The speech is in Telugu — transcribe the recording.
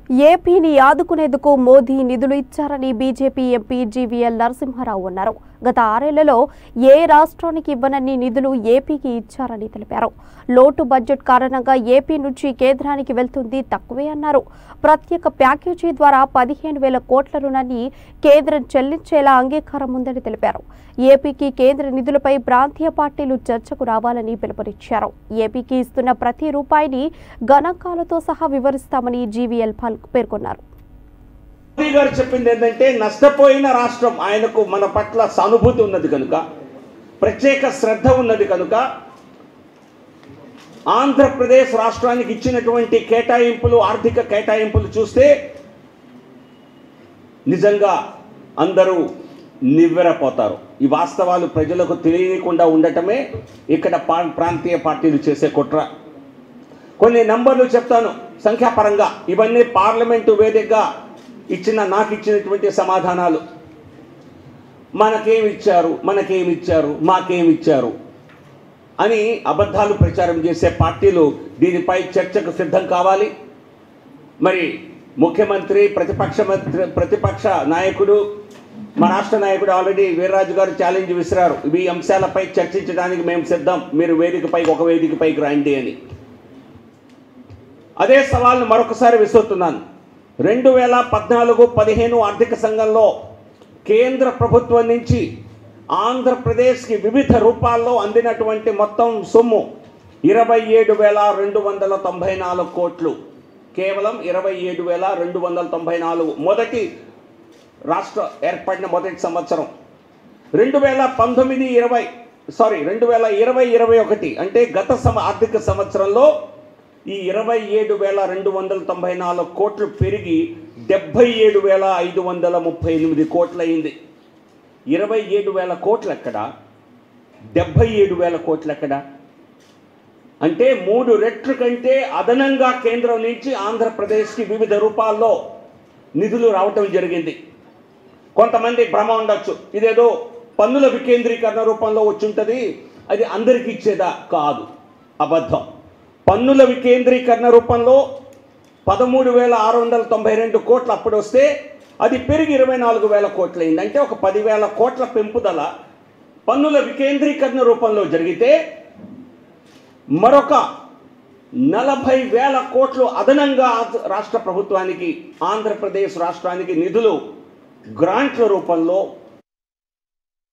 ఏపీని ఆదుకునేందుకు మోదీ నిధులు ఇచ్చారని బీజేపీ ఎంపీ జీవీఎల్ నరసింహారావు అన్నారు గత ఆరేళ్లలో ఏ రాష్ట్రానికి ఇవ్వనన్ని నిధులు ఏపీకి ఇచ్చారని తెలిపారు లోటు బడ్జెట్ కారణంగా ఏపీ నుంచి కేంద్రానికి వెళ్తుంది తక్కువే అన్నారు ప్రత్యేక ప్యాకేజీ ద్వారా పదిహేను వేల కోట్ల రుణాన్ని కేంద్రం చెల్లించేలా అంగీకారం ఉందని తెలిపారు ఏపీకి కేంద్ర నిధులపై ప్రాంతీయ పార్టీలు చర్చకు రావాలని పిలుపునిచ్చారు ఏపీకి ఇస్తున్న ప్రతి రూపాయిని గణాంకాలతో సహా వివరిస్తామని జీవీఎల్ పాల్ పేర్కొన్నారు మోదీ గారు చెప్పింది ఏంటంటే నష్టపోయిన రాష్ట్రం ఆయనకు మన పట్ల సానుభూతి ఉన్నది కనుక ప్రత్యేక శ్రద్ధ ఉన్నది కనుక ఆంధ్రప్రదేశ్ రాష్ట్రానికి ఇచ్చినటువంటి కేటాయింపులు ఆర్థిక కేటాయింపులు చూస్తే నిజంగా అందరూ నివ్వెరపోతారు ఈ వాస్తవాలు ప్రజలకు తెలియకుండా ఉండటమే ఇక్కడ పా- ప్రాంతీయ పార్టీలు చేసే కుట్ర కొన్ని నంబర్లు చెప్తాను సంఖ్యాపరంగా ఇవన్నీ పార్లమెంటు వేదికగా ఇచ్చిన నాకు ఇచ్చినటువంటి సమాధానాలు మనకేమి ఇచ్చారు మనకేమి ఇచ్చారు మాకేమి ఇచ్చారు అని అబద్ధాలు ప్రచారం చేసే పార్టీలు దీనిపై చర్చకు సిద్ధం కావాలి మరి ముఖ్యమంత్రి ప్రతిపక్ష మంత్రి ప్రతిపక్ష నాయకుడు మా రాష్ట్ర నాయకుడు ఆల్రెడీ వీర్రాజు గారు ఛాలెంజ్ విసిరారు ఈ అంశాలపై చర్చించడానికి మేము సిద్ధం మీరు వేదికపై ఒక వేదికపైకి రండి అని అదే సవాల్ను మరొకసారి విసురుతున్నాను రెండు వేల పద్నాలుగు పదిహేను ఆర్థిక సంఘంలో కేంద్ర ప్రభుత్వం నుంచి ఆంధ్రప్రదేశ్కి వివిధ రూపాల్లో అందినటువంటి మొత్తం సొమ్ము ఇరవై ఏడు వేల రెండు వందల తొంభై నాలుగు కోట్లు కేవలం ఇరవై ఏడు వేల రెండు వందల తొంభై నాలుగు మొదటి రాష్ట్ర ఏర్పడిన మొదటి సంవత్సరం రెండు వేల పంతొమ్మిది ఇరవై సారీ రెండు వేల ఇరవై ఇరవై ఒకటి అంటే గత సమ ఆర్థిక సంవత్సరంలో ఈ ఇరవై ఏడు వేల రెండు వందల తొంభై నాలుగు కోట్లు పెరిగి డెబ్భై ఏడు వేల ఐదు వందల ముప్పై ఎనిమిది కోట్లు అయింది ఇరవై ఏడు వేల కోట్లు ఎక్కడ డెబ్భై ఏడు వేల కోట్లు ఎక్కడ అంటే మూడు రెట్లు కంటే అదనంగా కేంద్రం నుంచి ఆంధ్రప్రదేశ్కి వివిధ రూపాల్లో నిధులు రావటం జరిగింది కొంతమంది భ్రమ ఉండొచ్చు ఇదేదో పన్నుల వికేంద్రీకరణ రూపంలో వచ్చుంటుంది అది అందరికి ఇచ్చేదా కాదు అబద్ధం పన్నుల వికేంద్రీకరణ రూపంలో పదమూడు వేల ఆరు వందల తొంభై రెండు కోట్లు అప్పుడు వస్తే అది పెరిగి ఇరవై నాలుగు వేల కోట్లు అయింది అంటే ఒక పదివేల కోట్ల పెంపుదల పన్నుల వికేంద్రీకరణ రూపంలో జరిగితే మరొక నలభై వేల కోట్లు అదనంగా రాష్ట్ర ప్రభుత్వానికి ఆంధ్రప్రదేశ్ రాష్ట్రానికి నిధులు గ్రాంట్ల రూపంలో